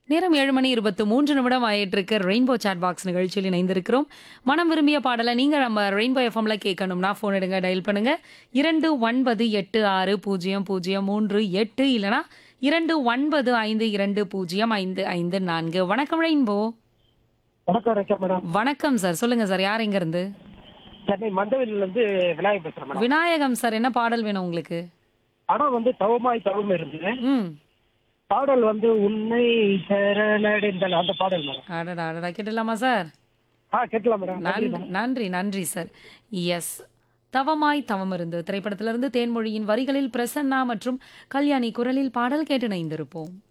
நேரம் ஏழு மணி இருபத்து மூன்று நிமிடம் ஆயிட்டு இருக்கு ரெயின்போ சாட் பாக்ஸ் நிகழ்ச்சியில் இணைந்திருக்கிறோம் மனம் விரும்பிய பாடலை நீங்க நம்ம ரெயின்போ எஃப்எம்ல கேட்கணும்னா ஃபோன் எடுங்க டயல் பண்ணுங்க இரண்டு ஒன்பது எட்டு ஆறு பூஜ்ஜியம் பூஜ்ஜியம் மூன்று எட்டு இல்லனா இரண்டு ஒன்பது ஐந்து இரண்டு பூஜ்ஜியம் ஐந்து ஐந்து நான்கு வணக்கம் ரெயின்போ வணக்கம் ரேக்கா மேடம் வணக்கம் சார் சொல்லுங்க சார் யார் எங்க இருந்து சென்னை மண்டவில இருந்து விநாயகர் பேசுறேன் மேடம் விநாயகம் சார் என்ன பாடல் வேணும் உங்களுக்கு படம் வந்து தவமாய் தவம் இருந்து ம் பாடல் வந்து உன்னை சரணடைந்தல் அந்த பாடல் மேடம் அடடா அடடா கேட்டலாமா சார் ஆ கேட்கலாம் மேடம் நன்றி நன்றி நன்றி நன்றி சார் எஸ் தவமாய் தவம் இருந்து திரைப்படத்திலிருந்து தேன்மொழியின் வரிகளில் பிரசன்னா மற்றும் கல்யாணி குரலில் பாடல் கேட்டு இணைந்திருப்போம்